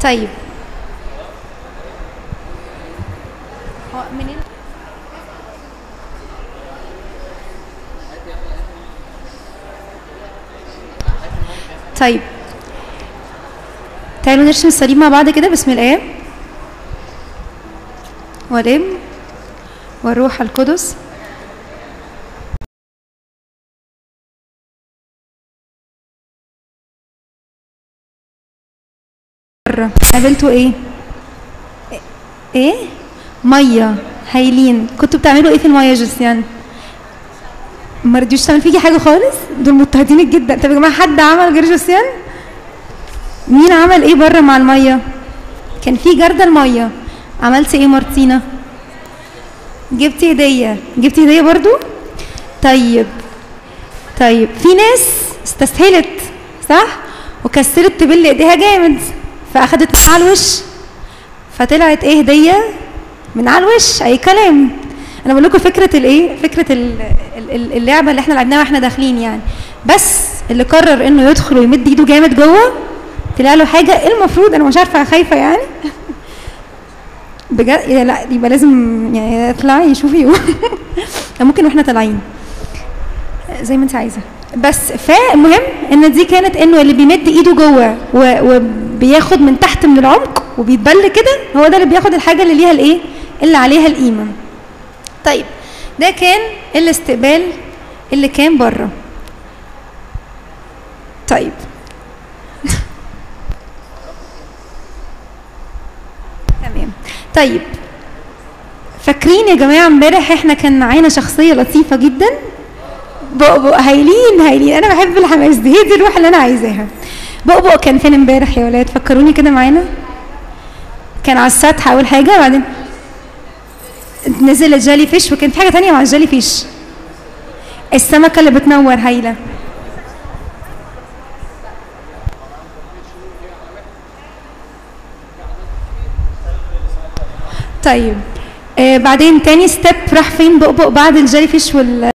طيب هو منين طيب تعالوا نرسم الصليب مع بعض كده بسم الآب والابن والروح القدس مرة قابلتوا ايه؟ ايه؟ مية هايلين كنتوا بتعملوا ايه في المية يا جوسيان؟ ما رضيوش تعمل فيكي حاجة خالص؟ دول مضطهدينك جدا طب يا جماعة حد عمل غير جوسيان؟ مين عمل ايه بره مع المية؟ كان في جردل مية عملتي ايه مارتينا؟ جبتي هدية جبتي هدية برضو؟ طيب طيب في ناس استسهلت صح؟ وكسرت تبل ايديها جامد فاخدت من على الوش فطلعت ايه هديه من على الوش اي كلام انا بقول لكم فكره الايه فكره ال- ال- ال- اللعبه اللي احنا لعبناها واحنا داخلين يعني بس اللي قرر انه يدخل ويمد ايده جامد جوه طلع له حاجه المفروض انا مش عارفه خايفه يعني بجد يا لا يبقى لازم يعني اطلعي شوفي ممكن واحنا طالعين زي ما انت عايزه بس فالمهم ان دي كانت انه اللي بيمد ايده جوه و- وبياخد من تحت من العمق وبيتبل كده هو ده اللي بياخد الحاجه اللي ليها الايه اللي عليها القيمه طيب ده كان الاستقبال اللي كان بره طيب تمام طيب فاكرين يا جماعه امبارح احنا كان معانا شخصيه لطيفه جدا بقبق هايلين هايلين انا بحب الحماس دي هي دي الروح اللي انا عايزاها بقبق كان فين امبارح يا ولاد فكروني كده معانا كان على السطح اول حاجه بعدين نزل الجالي فيش وكان في حاجه تانية مع الجالي فيش السمكه اللي بتنور هايله طيب آه بعدين تاني ستيب راح فين بقبق بعد الجالي فيش وال